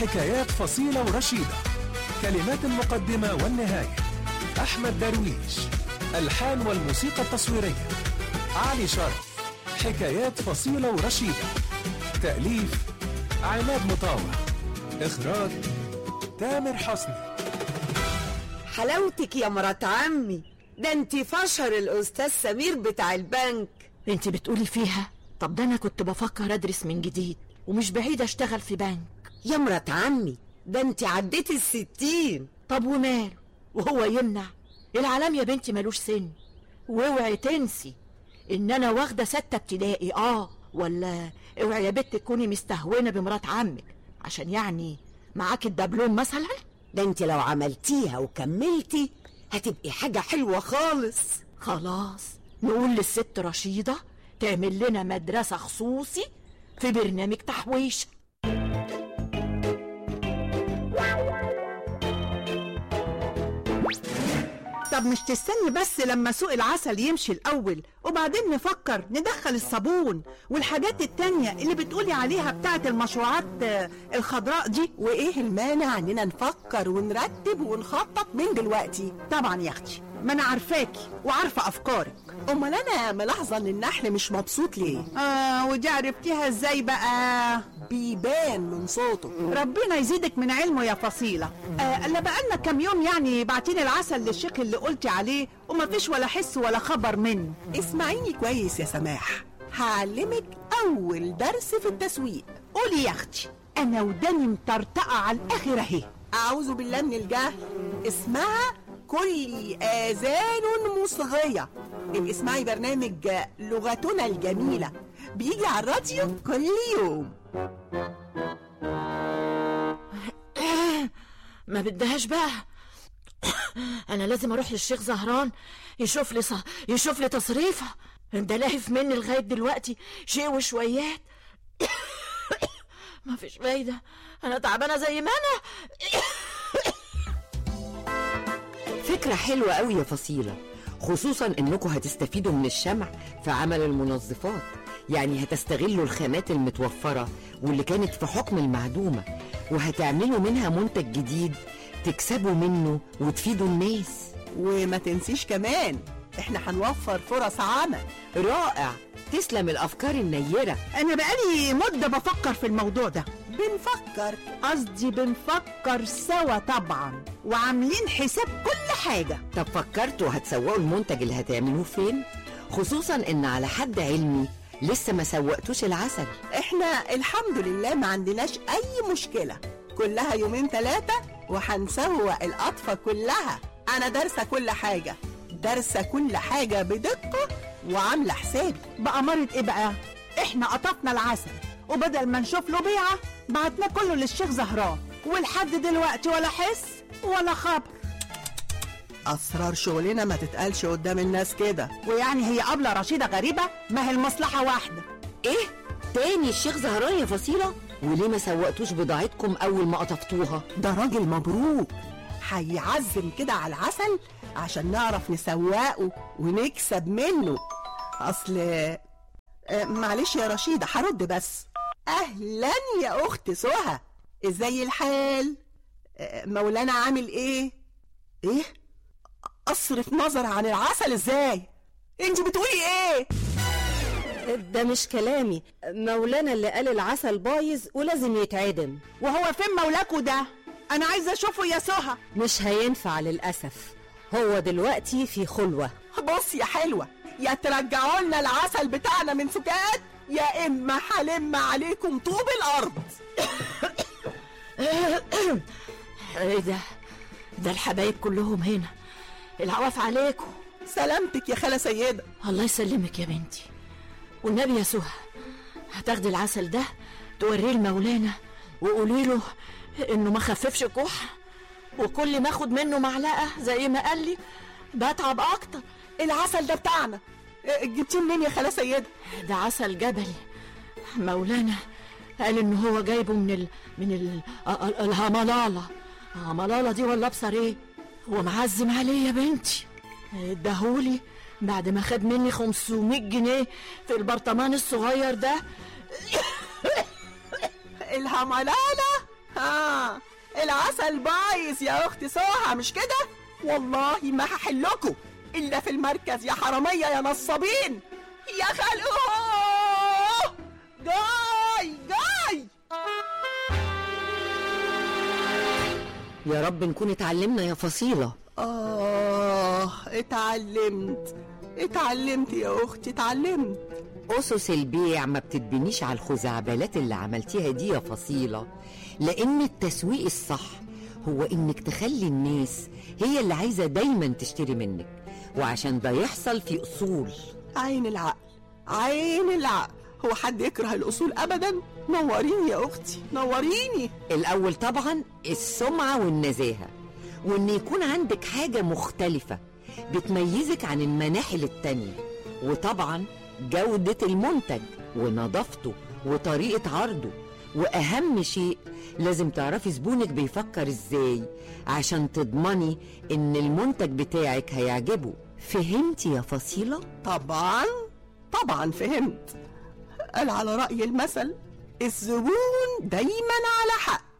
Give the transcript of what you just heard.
حكايات فصيلة ورشيدة كلمات المقدمة والنهاية أحمد درويش الحان والموسيقى التصويرية علي شرف حكايات فصيلة ورشيدة تأليف عماد مطاوع إخراج تامر حسني حلاوتك يا مرات عمي ده انت فشر الاستاذ سمير بتاع البنك انت بتقولي فيها طب ده انا كنت بفكر ادرس من جديد ومش بعيد اشتغل في بنك يا مرات عمي ده انت عديتي الستين طب وماله وهو يمنع العالم يا بنتي ملوش سن واوعي تنسي ان انا واخده ستة ابتدائي اه ولا اوعي يا بنت تكوني مستهونه بمرات عمك عشان يعني معاك الدبلوم مثلا ده انت لو عملتيها وكملتي هتبقي حاجة حلوة خالص خلاص نقول للست رشيدة تعمل لنا مدرسة خصوصي في برنامج تحويش طب مش تستني بس لما سوق العسل يمشي الأول وبعدين نفكر ندخل الصابون والحاجات التانية اللي بتقولي عليها بتاعت المشروعات آه، الخضراء دي وايه المانع اننا نفكر ونرتب ونخطط من دلوقتي طبعا يا أختي ما أنا عارفاكي وعارفة أفكارك امال انا ملاحظه ان النحل مش مبسوط ليه آه ودي عرفتيها ازاي بقى بيبان من صوته ربنا يزيدك من علمه يا فصيلة آه الا بقالنا كام يوم يعني بعتين العسل للشيخ اللي قلتي عليه ومفيش ولا حس ولا خبر منه اسمعيني كويس يا سماح هعلمك اول درس في التسويق قولي يا اختي انا وداني مطرطقة على الاخر اهي اعوذ بالله من الجهل اسمها كل اذان مصغيه ابقي اسمعي برنامج لغتنا الجميله بيجي على الراديو كل يوم ما بدهاش بقى انا لازم اروح للشيخ زهران يشوف لي ص... يشوف لي تصريفه ده لاهف مني لغايه دلوقتي شيء وشويات ما فيش فايده انا تعبانه زي ما انا فكرة حلوة قوي يا فصيلة خصوصا انكم هتستفيدوا من الشمع في عمل المنظفات يعني هتستغلوا الخامات المتوفرة واللي كانت في حكم المعدومة وهتعملوا منها منتج جديد تكسبوا منه وتفيدوا الناس وما تنسيش كمان احنا هنوفر فرص عمل رائع تسلم الأفكار النيرة انا بقالي مدة بفكر في الموضوع ده بنفكر قصدي بنفكر سوا طبعا وعاملين حساب كل حاجة طب فكرتوا هتسوقوا المنتج اللي هتعملوه فين؟ خصوصا ان على حد علمي لسه ما سوقتوش العسل احنا الحمد لله ما عندناش اي مشكلة كلها يومين ثلاثة وهنسوق القطفة كلها انا دارسة كل حاجة دارسة كل حاجة بدقة وعاملة حسابي بأمارة ايه بقى احنا قطفنا العسل وبدل ما نشوف له بيعة بعتنا كله للشيخ زهران ولحد دلوقتي ولا حس ولا خبر اسرار شغلنا ما تتقالش قدام الناس كده ويعني هي قبلة رشيدة غريبة ما هي المصلحة واحدة ايه؟ تاني الشيخ زهران يا فصيلة؟ وليه ما سوقتوش بضاعتكم أول ما قطفتوها؟ ده راجل مبروك هيعزم كده على العسل عشان نعرف نسوقه ونكسب منه اصل آه، معلش يا رشيدة هرد بس اهلا يا اخت سهى ازاي الحال آه، مولانا عامل ايه ايه اصرف نظر عن العسل ازاي انت بتقولي ايه ده مش كلامي مولانا اللي قال العسل بايظ ولازم يتعدم وهو فين مولاكوا ده انا عايزة اشوفه يا سهى مش هينفع للأسف هو دلوقتي في خلوة بص يا حلوة يا ترجعوا لنا العسل بتاعنا من سكات يا اما هلم عليكم طوب الارض ايه ده ده الحبايب كلهم هنا العواف عليكم سلامتك يا خالة سيدة الله يسلمك يا بنتي والنبي يا سهى هتاخدي العسل ده توريه لمولانا وقولي له انه ما خففش كح وكل ما اخد منه معلقه زي ما قال لي بتعب اكتر العسل ده بتاعنا إيه، جبتيه منين يا خالة سيدة ده عسل جبلي مولانا قال ان هو جايبه من ال من ال ال- الهملاله هملاله دي ولا ابصر ايه هو معزم عليه يا بنتي اداهولي بعد ما خد مني 500 جنيه في البرطمان الصغير ده الهملالة ها العسل بايظ يا اخت سوها مش كده والله ما هحلكوا الا في المركز يا حراميه يا نصابين يا خلقوه جاي جاي يا رب نكون اتعلمنا يا فصيلة آه اتعلمت اتعلمت يا أختي اتعلمت أسس البيع ما بتتبنيش على الخزعبلات اللي عملتيها دي يا فصيلة لأن التسويق الصح هو إنك تخلي الناس هي اللي عايزة دايما تشتري منك وعشان ده يحصل في أصول عين العقل عين العقل هو حد يكره الأصول أبدا نوريني يا أختي نوريني الأول طبعا السمعة والنزاهة وإن يكون عندك حاجة مختلفة بتميزك عن المناحل التانية وطبعا جودة المنتج ونظافته وطريقة عرضه وأهم شيء لازم تعرفي زبونك بيفكر ازاي عشان تضمني ان المنتج بتاعك هيعجبه فهمتي يا فصيلة؟ طبعا طبعا فهمت قال على رأي المثل الزبون دايما على حق